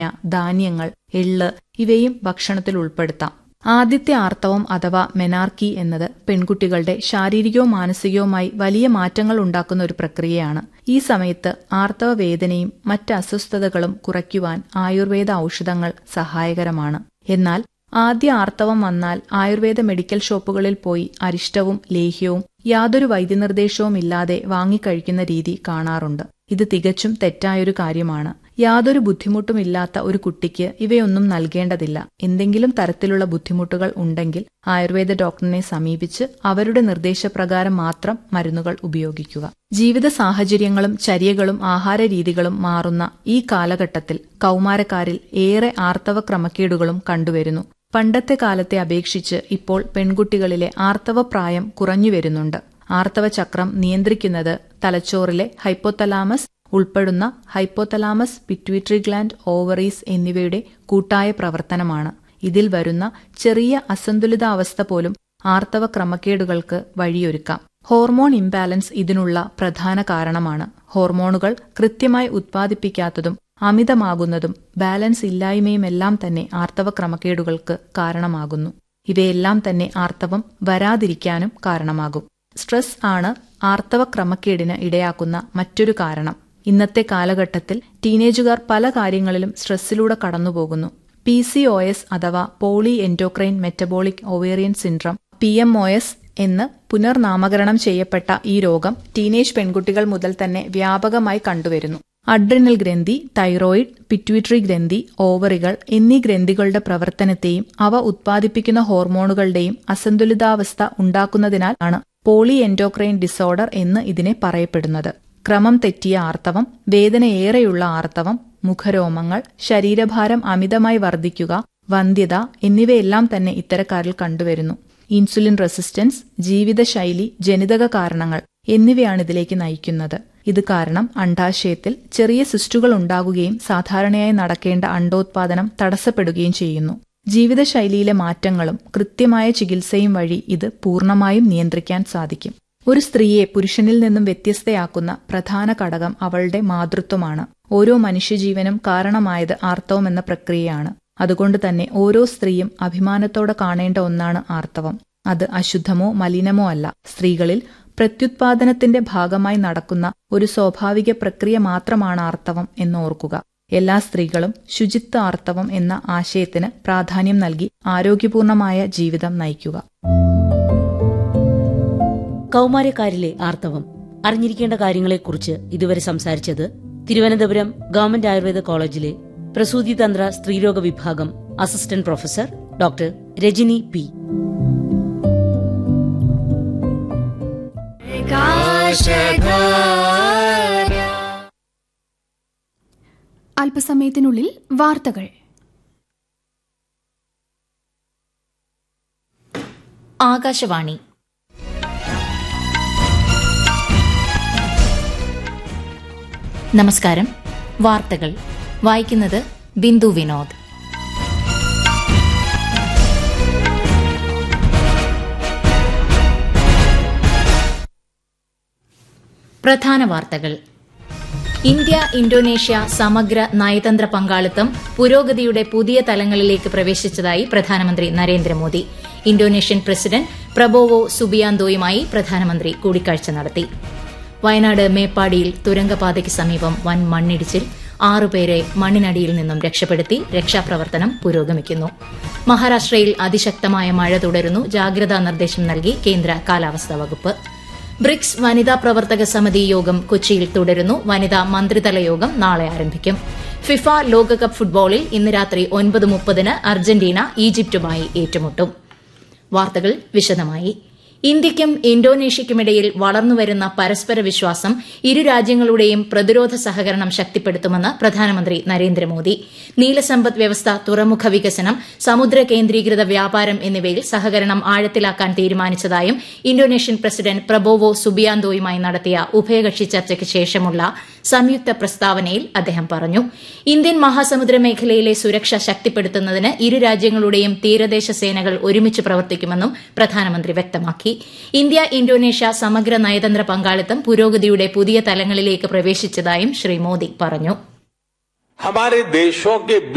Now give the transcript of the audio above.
ധാന്യങ്ങൾ എള്ള് ഇവയും ഭക്ഷണത്തിൽ ഉൾപ്പെടുത്താം ആദ്യത്തെ ആർത്തവം അഥവാ മെനാർക്കി എന്നത് പെൺകുട്ടികളുടെ ശാരീരികവും മാനസികവുമായി വലിയ മാറ്റങ്ങൾ ഉണ്ടാക്കുന്ന ഒരു പ്രക്രിയയാണ് ഈ സമയത്ത് ആർത്തവ വേദനയും മറ്റ് അസ്വസ്ഥതകളും കുറയ്ക്കുവാൻ ആയുർവേദ ഔഷധങ്ങൾ സഹായകരമാണ് എന്നാൽ ആദ്യ ആർത്തവം വന്നാൽ ആയുർവേദ മെഡിക്കൽ ഷോപ്പുകളിൽ പോയി അരിഷ്ടവും ലേഹ്യവും യാതൊരു വൈദ്യനിർദ്ദേശവും ഇല്ലാതെ വാങ്ങിക്കഴിക്കുന്ന രീതി കാണാറുണ്ട് ഇത് തികച്ചും തെറ്റായൊരു കാര്യമാണ് യാതൊരു ബുദ്ധിമുട്ടുമില്ലാത്ത ഒരു കുട്ടിക്ക് ഇവയൊന്നും നൽകേണ്ടതില്ല എന്തെങ്കിലും തരത്തിലുള്ള ബുദ്ധിമുട്ടുകൾ ഉണ്ടെങ്കിൽ ആയുർവേദ ഡോക്ടറിനെ സമീപിച്ച് അവരുടെ നിർദ്ദേശപ്രകാരം മാത്രം മരുന്നുകൾ ഉപയോഗിക്കുക ജീവിത സാഹചര്യങ്ങളും ചര്യകളും ആഹാരരീതികളും മാറുന്ന ഈ കാലഘട്ടത്തിൽ കൗമാരക്കാരിൽ ഏറെ ആർത്തവ ക്രമക്കേടുകളും കണ്ടുവരുന്നു പണ്ടത്തെ കാലത്തെ അപേക്ഷിച്ച് ഇപ്പോൾ പെൺകുട്ടികളിലെ ആർത്തവ പ്രായം കുറഞ്ഞുവരുന്നുണ്ട് ആർത്തവ ചക്രം നിയന്ത്രിക്കുന്നത് തലച്ചോറിലെ ഹൈപ്പോതലാമസ് ഉൾപ്പെടുന്ന ഹൈപ്പോതലാമസ് പിറ്റ്യൂട്ടറി ഗ്ലാൻഡ് ഓവറീസ് എന്നിവയുടെ കൂട്ടായ പ്രവർത്തനമാണ് ഇതിൽ വരുന്ന ചെറിയ അസന്തുലിതാവസ്ഥ പോലും ആർത്തവ ക്രമക്കേടുകൾക്ക് വഴിയൊരുക്കാം ഹോർമോൺ ഇംബാലൻസ് ഇതിനുള്ള പ്രധാന കാരണമാണ് ഹോർമോണുകൾ കൃത്യമായി ഉത്പാദിപ്പിക്കാത്തതും അമിതമാകുന്നതും ബാലൻസ് ഇല്ലായ്മയുമെല്ലാം തന്നെ ആർത്തവ ക്രമക്കേടുകൾക്ക് കാരണമാകുന്നു ഇവയെല്ലാം തന്നെ ആർത്തവം വരാതിരിക്കാനും കാരണമാകും സ്ട്രെസ് ആണ് ആർത്തവ ക്രമക്കേടിന് ഇടയാക്കുന്ന മറ്റൊരു കാരണം ഇന്നത്തെ കാലഘട്ടത്തിൽ ടീനേജുകാർ പല കാര്യങ്ങളിലും സ്ട്രെസ്സിലൂടെ കടന്നുപോകുന്നു പി സി ഒ എസ് അഥവാ poly endocrine metabolic ovarian syndrome P M O S എന്ന് പുനർനാമകരണം ചെയ്യപ്പെട്ട ഈ രോഗം ടീനേജ് പെൺകുട്ടികൾ മുതൽ തന്നെ വ്യാപകമായി കണ്ടുവരുന്നു അഡ്രിനൽ ഗ്രന്ഥി തൈറോയിഡ് പിറ്റ്യൂട്ടറി ഗ്രന്ഥി ഓവറികൾ എന്നീ ഗ്രന്ഥികളുടെ പ്രവർത്തനത്തെയും അവ ഉത്പാദിപ്പിക്കുന്ന ഹോർമോണുകളുടെയും അസന്തുലിതാവസ്ഥ ഉണ്ടാക്കുന്നതിനാൽ ആണ് പോളി എൻഡോക്രൈൻ ഡിസോർഡർ എന്ന് ഇതിനെ പറയപ്പെടുന്നത് ക്രമം തെറ്റിയ ആർത്തവം വേദനയേറെയുള്ള ആർത്തവം മുഖരോമങ്ങൾ ശരീരഭാരം അമിതമായി വർദ്ധിക്കുക വന്ധ്യത എന്നിവയെല്ലാം തന്നെ ഇത്തരക്കാരിൽ കണ്ടുവരുന്നു ഇൻസുലിൻ റെസിസ്റ്റൻസ് ജീവിതശൈലി ജനിതക കാരണങ്ങൾ എന്നിവയാണ് ഇതിലേക്ക് നയിക്കുന്നത് ഇത് കാരണം അണ്ഡാശയത്തിൽ ചെറിയ സിസ്റ്റുകൾ ഉണ്ടാകുകയും സാധാരണയായി നടക്കേണ്ട അണ്ടോത്പാദനം തടസ്സപ്പെടുകയും ചെയ്യുന്നു ജീവിതശൈലിയിലെ മാറ്റങ്ങളും കൃത്യമായ ചികിത്സയും വഴി ഇത് പൂർണ്ണമായും നിയന്ത്രിക്കാൻ സാധിക്കും ഒരു സ്ത്രീയെ പുരുഷനിൽ നിന്നും വ്യത്യസ്തയാക്കുന്ന പ്രധാന ഘടകം അവളുടെ മാതൃത്വമാണ് ഓരോ മനുഷ്യജീവനും കാരണമായത് ആർത്തവം എന്ന പ്രക്രിയയാണ് അതുകൊണ്ട് തന്നെ ഓരോ സ്ത്രീയും അഭിമാനത്തോടെ കാണേണ്ട ഒന്നാണ് ആർത്തവം അത് അശുദ്ധമോ മലിനമോ അല്ല സ്ത്രീകളിൽ പ്രത്യുത്പാദനത്തിന്റെ ഭാഗമായി നടക്കുന്ന ഒരു സ്വാഭാവിക പ്രക്രിയ മാത്രമാണ് ആർത്തവം എന്നോർക്കുക എല്ലാ സ്ത്രീകളും ശുചിത്വ ആർത്തവം എന്ന ആശയത്തിന് പ്രാധാന്യം നൽകി ആരോഗ്യപൂർണമായ ജീവിതം നയിക്കുക കൗമാരക്കാരിലെ ആർത്തവം അറിഞ്ഞിരിക്കേണ്ട കാര്യങ്ങളെക്കുറിച്ച് ഇതുവരെ സംസാരിച്ചത് തിരുവനന്തപുരം ഗവൺമെന്റ് ആയുർവേദ കോളേജിലെ പ്രസൂതി തന്ത്ര സ്ത്രീരോഗ വിഭാഗം assistant professor doctor Rajani P അല്പസമയത്തിനുള്ളിൽ വാർത്തകൾ ആകാശവാണി നമസ്കാരം വാർത്തകൾ വായിക്കുന്നത് ബിന്ദു വിനോദ് പ്രധാന വാർത്തകൾ ഇന്ത്യ ഇന്തോനേഷ്യ സമഗ്ര നയതന്ത്ര പങ്കാളിത്തം പുരോഗതിയുടെ പുതിയ തലങ്ങളിലേക്ക് പ്രവേശിച്ചതായി പ്രധാനമന്ത്രി നരേന്ദ്രമോദി ഇന്തോനേഷ്യൻ പ്രസിഡന്റ് പ്രബോവോ സുബിയാന്തോയുമായി പ്രധാനമന്ത്രി കൂടിക്കാഴ്ച നടത്തി വയനാട് മേപ്പാടിയിൽ തുരങ്കപാതയ്ക്ക് സമീപം വൻ മണ്ണിടിച്ചിൽ ആറുപേരെ മണ്ണിനടിയിൽ നിന്നും രക്ഷപ്പെടുത്തി രക്ഷാപ്രവർത്തനം പുരോഗമിക്കുന്നു മഹാരാഷ്ട്രയിൽ അതിശക്തമായ മഴ തുടരുന്നു ജാഗ്രതാ നിർദ്ദേശം നൽകി കേന്ദ്ര കാലാവസ്ഥാ വകുപ്പ് ബ്രിക്സ് വനിതാ പ്രവർത്തക സമിതി യോഗം കൊച്ചിയിൽ തുടരുന്നു വനിതാ മന്ത്രിതല യോഗം നാളെ ആരംഭിക്കും ഫിഫ ലോകകപ്പ് ഫുട്ബോളിൽ ഇന്ന് രാത്രി ഒൻപത് മുപ്പതിന് അർജന്റീന ഈജിപ്തുമായി ഏറ്റുമുട്ടും വാർത്തകൾ വിശദമായി ഇന്ത്യയ്ക്കും ഇന്തോനേഷ്യയ്ക്കുമിടയിൽ വളർന്നുവരുന്ന പരസ്പര വിശ്വാസം ഇരു രാജ്യങ്ങളുടെയും പ്രതിരോധ സഹകരണം ശക്തിപ്പെടുത്തുമെന്ന് പ്രധാനമന്ത്രി നരേന്ദ്രമോദി നീലസമ്പദ് വ്യവസ്ഥ തുറമുഖ വികസനം സമുദ്ര കേന്ദ്രീകൃത വ്യാപാരം എന്നിവയിൽ സഹകരണം ആഴത്തിലാക്കാൻ തീരുമാനിച്ചതായും ഇന്തോനേഷ്യൻ പ്രസിഡന്റ് പ്രബോവോ സുബിയാന്തോയുമായി നടത്തിയ ഉഭയകക്ഷി ചർച്ചയ്ക്ക് ശേഷമുള്ള സംയുക്ത പ്രസ്താവനയിൽ അദ്ദേഹം പറഞ്ഞു ഇന്ത്യൻ മഹാസമുദ്ര മേഖലയിലെ സുരക്ഷ ശക്തിപ്പെടുത്തുന്നതിന് ഇരു രാജ്യങ്ങളുടെയും തീരദേശ സേനകൾ ഒരുമിച്ച് പ്രവർത്തിക്കുമെന്നും പ്രധാനമന്ത്രി വ്യക്തമാക്കി ഇന്ത്യ ഇന്തോനേഷ്യ സമഗ്ര നയതന്ത്ര പങ്കാളിത്തം പുരോഗതിയുടെ പുതിയ തലങ്ങളിലേക്ക് പ്രവേശിച്ചതായും ശ്രീ മോദി പറഞ്ഞു हमारे देशों के